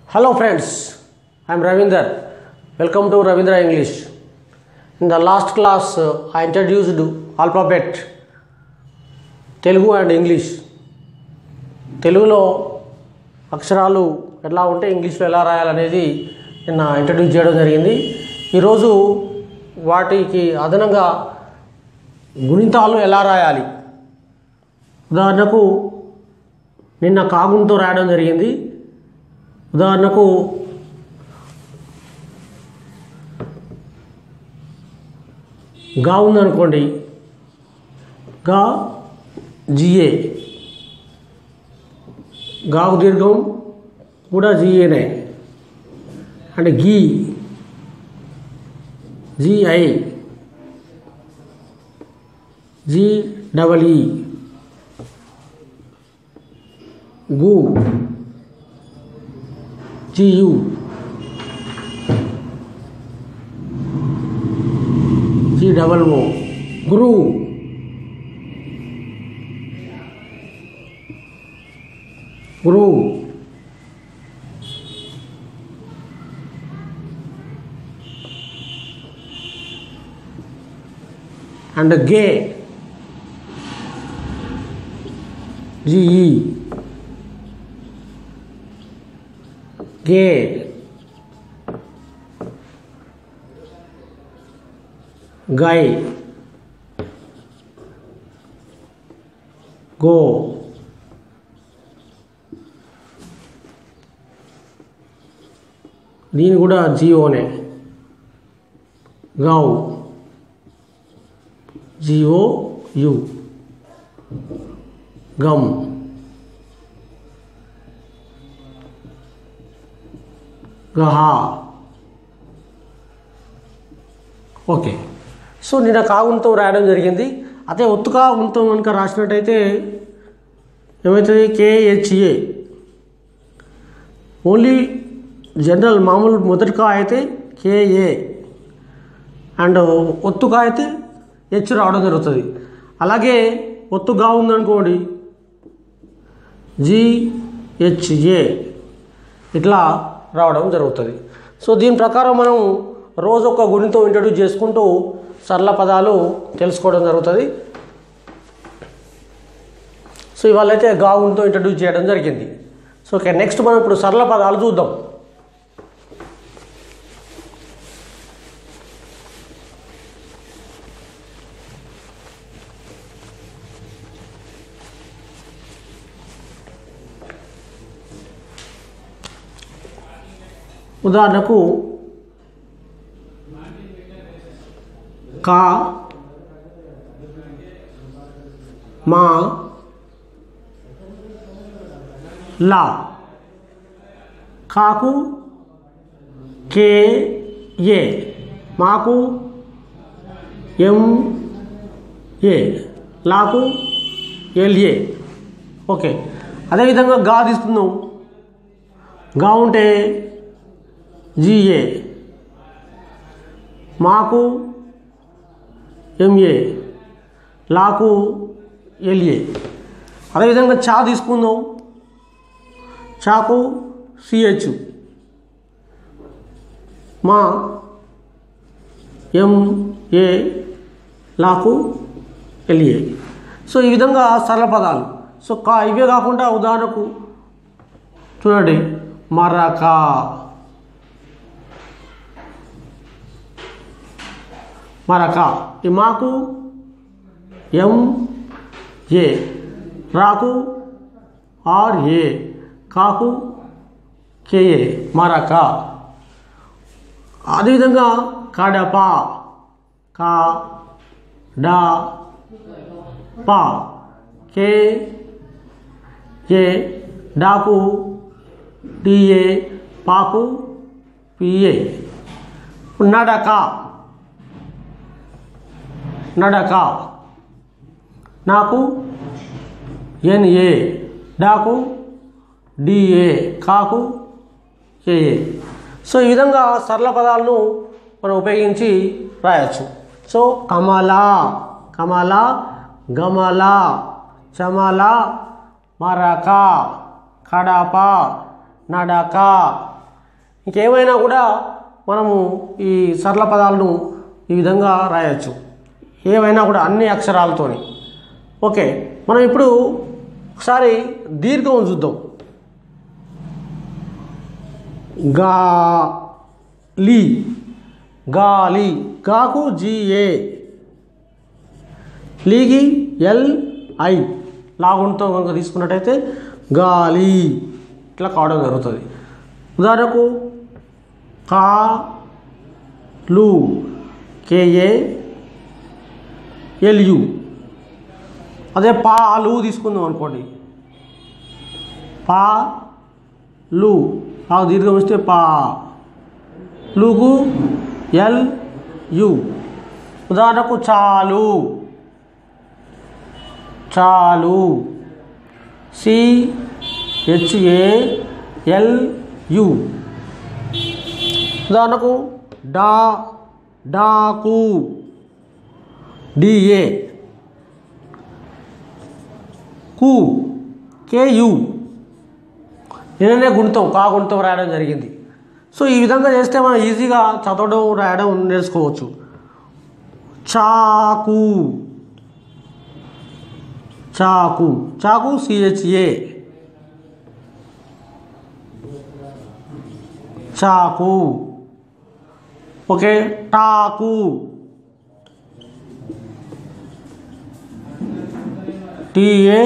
Hello friends, I am Ravinder. Welcome to Ravindra English. In the last class, uh, I introduced alphabet, Telugu and English తెలుగులో అక్షరాలు ఎలా ఉంటే ఇంగ్లీష్లో ఎలా రాయాలనేది నిన్న ఇంట్రడ్యూస్ చేయడం జరిగింది ఈరోజు వాటికి అదనంగా గుణితాలు ఎలా రాయాలి ఉదాహరణకు నిన్న కాగుంతో రాయడం జరిగింది ఉదాహరణకు గా ఉందనుకోండి గా జిఏ గాకు దీర్ఘం కూడా జిఏనే అంటే గీ జిఐ జి డబల్ ఈ గు జియు జి డబల్ ఓ గురు గురు అండ్ గే జిఈ గే గై గో దీని కూడా జియోనే గావ్ జిఓ యు గమ్ గహా ఓకే సో నిన్న కాగుంతం రాయడం జరిగింది అదే ఒత్తుకా ఉంతం కనుక రాసినట్టయితే ఏమవుతుంది కేహెచ్ఏ ఓన్లీ జనరల్ మామూలు మొదటి కా అయితే కేఏ అండ్ ఒత్తుగా అయితే హెచ్ రావడం జరుగుతుంది అలాగే ఒత్తుగా ఉందనుకోండి జిహెచ్ఏ ఇట్లా రావడం జరుగుతుంది సో దీని ప్రకారం మనం రోజు ఒక గుణితో ఇంట్రడ్యూస్ చేసుకుంటూ సరళ పదాలు తెలుసుకోవడం జరుగుతుంది సో ఇవాళ అయితే గావుంతో ఇంట్రడ్యూస్ చేయడం జరిగింది సో ఓకే నెక్స్ట్ మనం ఇప్పుడు సరళ పదాలు చూద్దాం ఉదాహరణకు కా మా లా కాకు కే ఏ మాకు ఎం ఏ లాకు ఎల్ఏ ఓకే అదేవిధంగా గా తీసుకుందాం గా ఉంటే జిఏ మాకు ఎంఏ లాకు ఎల్ఏ అదేవిధంగా చా తీసుకుందాం చాకు సిహెచ్ మా ఎంఏ లాకు ఎల్ఏ సో ఈ విధంగా సరళ పదాలు సో కా ఇవే కాకుండా ఉదాహరణకు చూడండి మరకా మరక ఈ మాకు ఎం ఏ రాకు ఆర్ ఏ కాకు కేఏ మరక అదేవిధంగా కడప కా డా పా కే ఏ డాకు డిఏ పాకు పిఏ నడక నడక నాకు ఎన్ఏ డాకు డిఏ కాకు కేఏ సో ఈ విధంగా సరళ పదాలను మనం ఉపయోగించి రాయొచ్చు సో కమల కమల గమల చమల మరక కడప నడక ఇంకేమైనా కూడా మనము ఈ సరళ పదాలను ఈ విధంగా రాయొచ్చు ఏవైనా కూడా అన్ని అక్షరాలతోని ఓకే మనం ఇప్పుడు ఒకసారి దీర్ఘం చూద్దాం గా లీ గాలి గాకు జిఏ లీగి ఎల్ ఐ లాగుంతో కనుక తీసుకున్నట్టయితే గాలి ఇట్లా కావడం జరుగుతుంది ఉదాహరణకు కా లు కేఏ ఎల్యు అదే పాలు తీసుకుందాం అనుకోండి పా లు ఆ దీర్ఘం వస్తే పా లుగు ఎల్ యు ఉదాహరణకు చాలు చాలు సి హెచ్ఏ ఎల్ యు ఉదాహరణకు డా డాకు డిఏ కు కేయు నిన్ననే గుణితం కా గుణితం రాయడం జరిగింది సో ఈ విధంగా చేస్తే మనం ఈజీగా చదవడం రాయడం నేర్చుకోవచ్చు చాకు చాకు చాకు సిహెచ్ఏ చాకు ఓకే టాకు టీఏ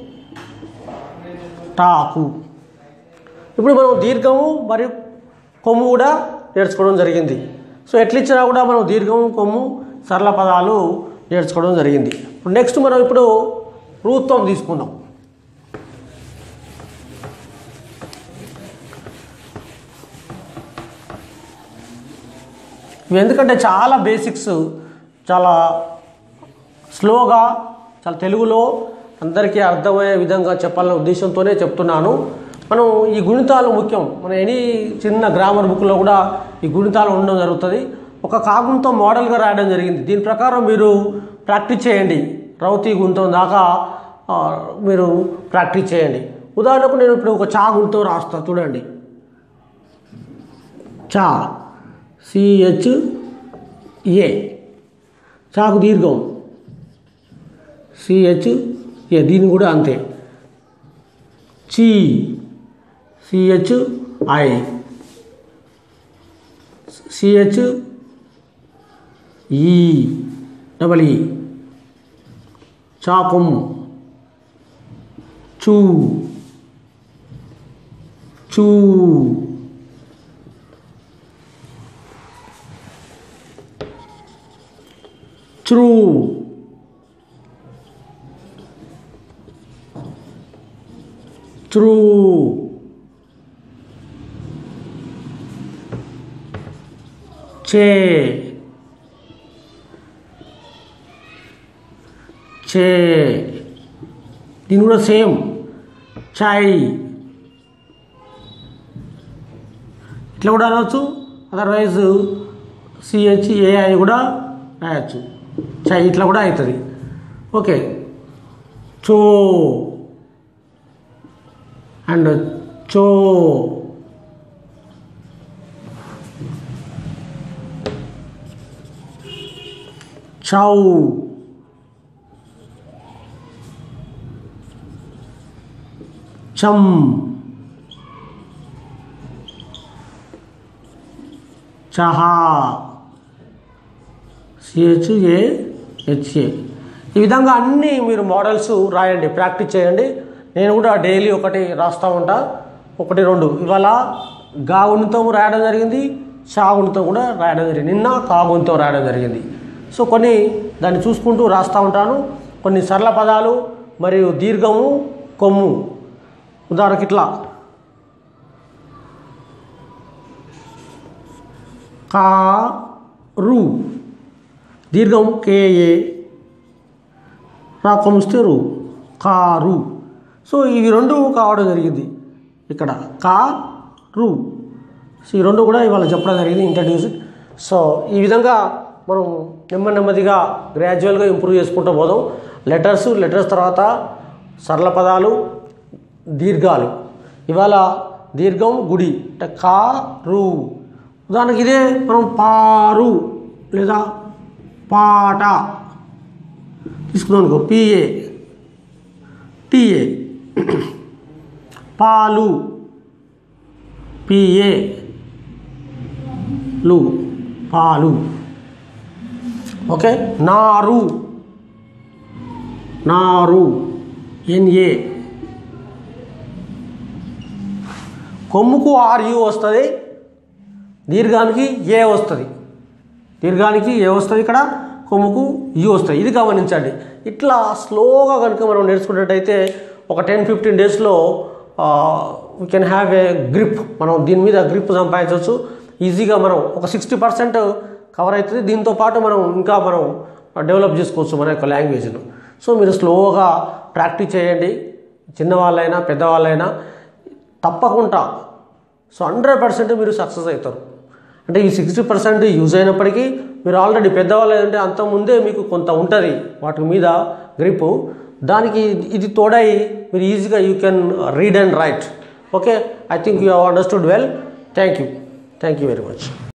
టాకు ఇప్పుడు మనం దీర్ఘము మరియు కొమ్ము కూడా నేర్చుకోవడం జరిగింది సో ఎట్లిచ్చినా కూడా మనం దీర్ఘము కొమ్ము సరళ పదాలు నేర్చుకోవడం జరిగింది ఇప్పుడు నెక్స్ట్ మనం ఇప్పుడు రూత్వం తీసుకుందాం ఇవి ఎందుకంటే చాలా బేసిక్స్ చాలా స్లోగా చాలా తెలుగులో అందరికీ అర్థమయ్యే విధంగా చెప్పాలనే ఉద్దేశంతోనే చెప్తున్నాను మనం ఈ గుణితాలు ముఖ్యం మన ఎనీ చిన్న గ్రామర్ బుక్లో కూడా ఈ గుణితాలు ఉండడం జరుగుతుంది ఒక కాగుంతో మోడల్గా రాయడం జరిగింది దీని ప్రకారం మీరు ప్రాక్టీస్ చేయండి రౌతి గుంతం దాకా ఆ, మీరు ప్రాక్టీస్ చేయండి ఉదాహరణకు నేను ఇప్పుడు ఒక చా గుంతం రాస్తా చూడండి చా సిహెచ్ ఏ చాకు దీర్ఘం సిహెచ్ ఏ దీని కూడా అంతే చి C H I C H E double E చాకుం చూ చూ త్రూ త్రూ చే చే దీని కూడా సేమ్ చాయ్ ఇట్లా కూడా అనవచ్చు అదర్వైజ్ సిహెచ్ ఏఐ కూడా రాయొచ్చు చాయ్ ఇట్లా కూడా అవుతుంది ఓకే చో అండ్ చో చౌ చం చహా సిహెచ్ఏ హెచ్ఏ ఈ విధంగా అన్నీ మీరు మోడల్స్ రాయండి ప్రాక్టీస్ చేయండి నేను కూడా డైలీ ఒకటి రాస్తూ ఉంటా ఒకటి రెండు ఇవాళ గా గుణితం రాయడం జరిగింది షా గుణితం కూడా రాయడం జరిగింది నిన్న కా గుణితం రాయడం జరిగింది సో కొన్ని దాన్ని చూసుకుంటూ రాస్తూ ఉంటాను కొన్ని సరళ పదాలు మరియు దీర్ఘము కొమ్ము ఉదాహరణకి ఇట్లా కా రు దీర్ఘం కేఏ రాకొమిస్తే రు కారు సో ఇవి రెండు కావడం జరిగింది ఇక్కడ కా రు సో ఈ రెండు కూడా ఇవాళ చెప్పడం జరిగింది ఇంట్రడ్యూస్ సో ఈ విధంగా మనం నెమ్మది నెమ్మదిగా గ్రాడ్యువల్గా ఇంప్రూవ్ చేసుకుంటూ పోదాం లెటర్స్ లెటర్స్ తర్వాత సరళ పదాలు దీర్ఘాలు ఇవాళ దీర్ఘం గుడి అంటే కారు ఉదాహరణకి ఇదే మనం పారు లేదా పాట తీసుకున్నాం అనుకో పిఏ టిఏ పాలు పిఏ లు పాలు ఓకే నారు నారు ఎన్ఏ కొమ్ముకు ఆర్యు వస్తుంది దీర్ఘానికి ఏ వస్తుంది దీర్ఘానికి ఏ వస్తుంది ఇక్కడ కొమ్ముకు యు వస్తుంది ఇది గమనించండి ఇట్లా స్లోగా కనుక మనం నేర్చుకున్నట్టయితే ఒక టెన్ ఫిఫ్టీన్ డేస్లో we can have a grip మనం దీని మీద గ్రిప్ సంపాదించవచ్చు ఈజీగా మనం ఒక సిక్స్టీ పర్సెంట్ కవర్ అవుతుంది దీంతో పాటు మనం ఇంకా మనం డెవలప్ చేసుకోవచ్చు మన యొక్క లాంగ్వేజ్ను సో మీరు స్లోగా ప్రాక్టీస్ చేయండి చిన్నవాళ్ళైనా పెద్దవాళ్ళైనా తప్పకుండా సో హండ్రెడ్ పర్సెంట్ మీరు సక్సెస్ అవుతారు అంటే ఈ సిక్స్టీ పర్సెంట్ యూజ్ అయినప్పటికీ మీరు ఆల్రెడీ పెద్దవాళ్ళు ఏంటంటే అంత ముందే మీకు కొంత ఉంటుంది వాటి మీద గ్రిప్ దానికి ఇది తోడై మీరు ఈజీగా you can read and write okay I think you have understood well thank you thank you very much